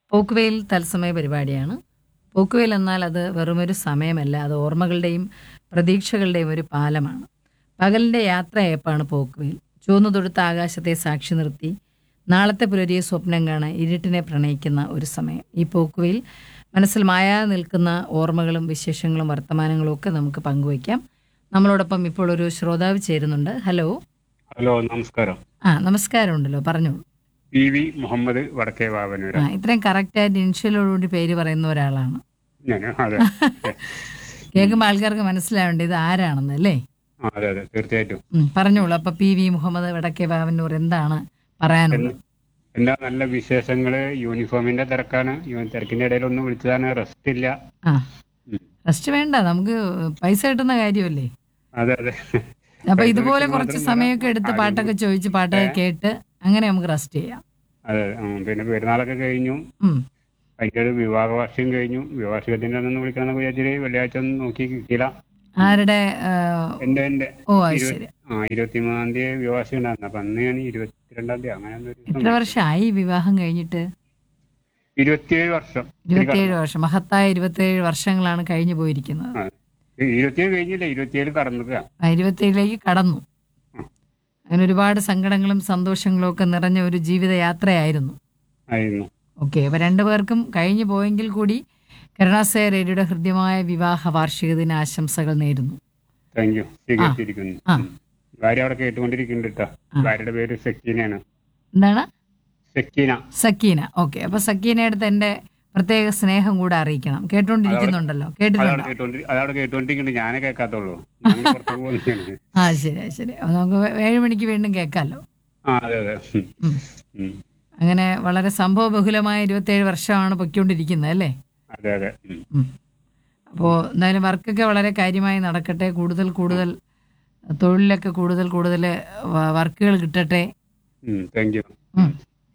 പോക്കുവെയിൽ തത്സമയ പരിപാടിയാണ് പോക്കുവെയിൽ എന്നാൽ അത് വെറുമൊരു സമയമല്ല അത് ഓർമ്മകളുടെയും പ്രതീക്ഷകളുടെയും ഒരു പാലമാണ് പകലിൻ്റെ യാത്രയപ്പാണ് പോക്കുവെയിൽ ചുവന്നു തൊടുത്ത ആകാശത്തെ സാക്ഷി നിർത്തി നാളത്തെ പുലരിയെ സ്വപ്നം കാണാൻ ഇരുട്ടിനെ പ്രണയിക്കുന്ന ഒരു സമയം ഈ പോക്കുവെയിൽ മനസ്സിൽ മായാതെ നിൽക്കുന്ന ഓർമ്മകളും വിശേഷങ്ങളും വർത്തമാനങ്ങളും ഒക്കെ നമുക്ക് പങ്കുവയ്ക്കാം നമ്മളോടൊപ്പം ഇപ്പോൾ ഒരു ശ്രോതാവ് ചേരുന്നുണ്ട് ഹലോ ഹലോ നമസ്കാരം ആ നമസ്കാരമുണ്ടല്ലോ പറഞ്ഞോളൂ പി വി മുഹമ്മദ് വടക്കേ വാവനൂര ആ ഇത്രയും കറക്റ്റായിട്ട് ഇൻഷ്യലോടുകൂടി പേര് പറയുന്ന ഒരാളാണ് ഞാൻ അതെ കേൾക്കുമ്പോൾ ആൾക്കാർക്ക് മനസ്സിലാവേണ്ട ഇത് ആരാണെന്ന് അല്ലേ ആ, അതെ അതെ തീർച്ചയായിട്ടും ഉം, പറഞ്ഞോളൂ അപ്പൊ പി വി മുഹമ്മദ് വടക്കേ ബാവന്നൂർ എന്താണ് പറയാനുള്ളത് എന്താ നല്ല വിശേഷങ്ങള് യൂണിഫോമിന്റെ തിരക്കാണ് യു- തിരക്കിന്റെ ഇടയിൽ ഒന്ന് വിളിച്ചതാണ് റെസ്റ്റ് ഇല്ല ആ ഉം. റെസ്റ്റ് വേണ്ട നമുക്ക് പൈസ കിട്ടുന്ന കാര്യമല്ലേ അതെ അതെ അപ്പൊ പൈസ ഇതുപോലെ കിട്ടുന്ന കുറച്ച് മാത്രം സമയമൊക്കെ പോരാ. എടുത്ത് ആരും പാട്ടൊക്കെ ചോദിച്ച് പാട്ടൊക്കെ കേട്ട് അങ്ങനെ നമുക്ക് റെസ്റ്റ് ചെയ്യാം അതെ ഉം, പിന്നെ പെരുന്നാളൊക്കെ കഴിഞ്ഞു ഉം. അതിന്റെ ഒരു വിവാഹ വാർഷികം കഴിഞ്ഞു വിവാഹത്തിന്റെ അന്നൊന്ന് വിളിക്കണമെന്ന് വിചാരിച്ചിട്ട് വെള്ളിയാഴ്ച ഒന്നും നോക്കി കിട്ടിയില്ല ആരുടെ ആ, എന്റെ എന്റെ ഓ അത് ശരി ആ ഇരുപത്തിമൂന്നാം തീയതി വിവാഹം ഉണ്ടായിരുന്നു അപ്പൊ അന്ന് ഞാൻ ഇരുപത്തിരണ്ടാം തീയതി അങ്ങനെ ഒരു ദിവസം എത്ര വർഷമായി വിവാഹം കഴിഞ്ഞിട്ട് ഇരുപത്തിയേഴ് വർഷം ഇരുപത്തിയേഴ് വർഷം മഹത്തായ ഇരുപത്തിയേഴ് വർഷങ്ങളാണ് കഴിഞ്ഞു പോയിരിക്കുന്നത് ആ. ഇരുപത്തിയേഴ് കഴിഞ്ഞില്ല ഇരുപത്തിയേഴ് കടന്നില്ല ആ, ഇരുപത്തിയേഴിലേക്ക് കടന്നു ഉം. അങ്ങനെ ഒരുപാട് സങ്കടങ്ങളും സന്തോഷങ്ങളും ഒക്കെ നിറഞ്ഞ ഒരു ജീവിതയാത്രയായിരുന്നു ആയിരുന്നു ഓക്കെ അപ്പൊ രണ്ടുപേർക്കും കഴിഞ്ഞു പോയെങ്കിൽ കൂടി കരുണാസയ റേഡിയോയുടെ ഹൃദ്യമായ വിവാഹ വാർഷിക ദിന ആശംസകൾ നേരുന്നു താങ്ക് യു സ്വീകരിച്ചിരിക്കുന്നു ആ. ഉം. ഭാര്യ അവിടെ കേട്ടുകൊണ്ടിരിക്കുന്നുണ്ട് കേട്ടോ ഭാര്യയുടെ പേര് സക്കീനയാണ് എന്താണ് സക്കീന സക്കീന ഓക്കെ അപ്പൊ സക്കീനയുടെ അടുത്ത് എന്റെ പ്രത്യേക സ്നേഹം കൂടെ അറിയിക്കണം കേട്ടോണ്ടിരിക്കുന്നുണ്ടല്ലോ അതവിടെ കേട്ടിട്ടുണ്ടോ കേട്ടോണ്ടി അതവിടെ കേട്ടോണ്ടിരിക്കുന്നുണ്ട് ഞാനേ കേൾക്കാത്തുള്ളൂ ഞാൻ പുറത്തേക്ക് പോകുന്നതാണ് ആ ശരി ശരി അപ്പൊ നമുക്ക് വേ- ഏഴ് മണിക്ക് വീണ്ടും കേൾക്കാമല്ലോ ആ അതെ അതെ ഉം. ഉം. ഉം. അങ്ങനെ വളരെ സംഭവബഹുലമായ ഇരുപത്തേഴ് വർഷമാണ് പൊയ്ക്കൊണ്ടിരിക്കുന്നത് അല്ലേ അതെ അതെ ഉം. ഉം. അപ്പോൾ എന്തായാലും വർക്കൊക്കെ വളരെ കാര്യമായി നടക്കട്ടെ കൂടുതൽ കൂടുതൽ തൊഴിലൊക്കെ കൂടുതൽ കൂടുതൽ വർക്കുകൾ കിട്ടട്ടെ ഉം. താങ്ക് യു ഉം.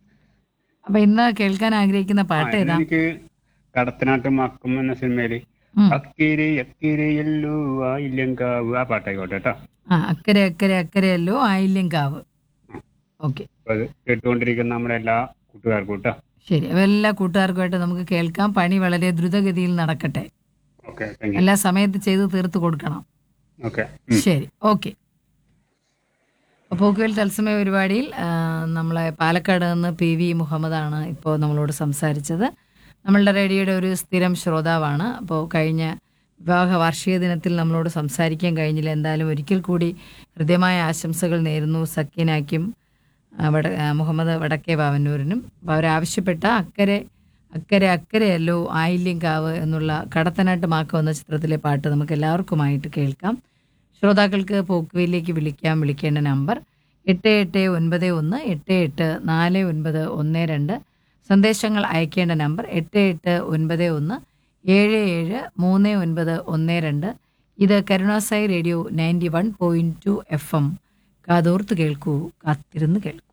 അപ്പൊ ഇന്ന് കേൾക്കാൻ ആഗ്രഹിക്കുന്ന പാട്ട് ഏതാ എനിക്ക് കടത്തനാട്ട് മക്കം എന്ന സിനിമയില് ഉം. അക്കിരി അക്കിരിയല്ലു ആയില്യങ്കാവ് ആ പാട്ടായിക്കോട്ടെ കേട്ടോ ആ അക്കരെ അക്കരെ അക്കരെയല്ലോ ആയില്യം കാവ് ഓക്കെ അപ്പൊ അത് കേട്ടുകൊണ്ടിരിക്കുന്ന നമ്മുടെ എല്ലാ കൂട്ടുകാർക്കും കേട്ടോ ശരി അപ്പൊ എല്ലാ കൂട്ടുകാർക്കുമായിട്ട് നമുക്ക് കേൾക്കാം പണി വളരെ ദ്രുതഗതിയിൽ നടക്കട്ടെ ഓക്കെ താങ്ക് യു എല്ലാ സമയത്ത് ചെയ്ത് തീർത്ത് കൊടുക്കണം ഓക്കെ ശരി ഓക്കെ പോക്കുവൽ തത്സമയ പരിപാടിയിൽ ആ, നമ്മളെ പാലക്കാട് നിന്ന് പി വി മുഹമ്മദാണ് ഇപ്പോൾ നമ്മളോട് സംസാരിച്ചത് നമ്മളുടെ റേഡിയോയുടെ ഒരു സ്ഥിരം ശ്രോതാവാണ് അപ്പോൾ കഴിഞ്ഞ വിവാഹ വാർഷിക ദിനത്തിൽ നമ്മളോട് സംസാരിക്കാൻ കഴിഞ്ഞില്ല എന്തായാലും ഒരിക്കൽ കൂടി ഹൃദ്യമായ ആശംസകൾ നേരുന്നു സക്കീനാക്കും ആ, വട ആ, മുഹമ്മദ് വടക്കേ ബാവന്നൂരിനും അപ്പോൾ അവരാവശ്യപ്പെട്ട അക്കരെ അക്കരെ അക്കരെയല്ലോ ആയില്യം കാവ് എന്നുള്ള കടത്തനാട്ട് മാക്കം എന്ന ചിത്രത്തിലെ പാട്ട് നമുക്ക് എല്ലാവർക്കുമായിട്ട് കേൾക്കാം ശ്രോതാക്കൾക്ക് പോക്കുവയിലേക്ക് വിളിക്കാം വിളിക്കേണ്ട നമ്പർ എട്ട് എട്ട് ഒൻപത് ഒന്ന് എട്ട് എട്ട് നാല് ഒൻപത് ഒന്ന് രണ്ട് സന്ദേശങ്ങൾ അയക്കേണ്ട നമ്പർ എട്ട് എട്ട് ഒൻപത് ഒന്ന് ഏഴ് ഏഴ് മൂന്ന് ഒൻപത് ഒന്ന് രണ്ട് ഇത് കരുണാസായി radio ninety one point two FM എം കാതോർത്ത് കേൾക്കൂ കാത്തിരുന്ന് കേൾക്കൂ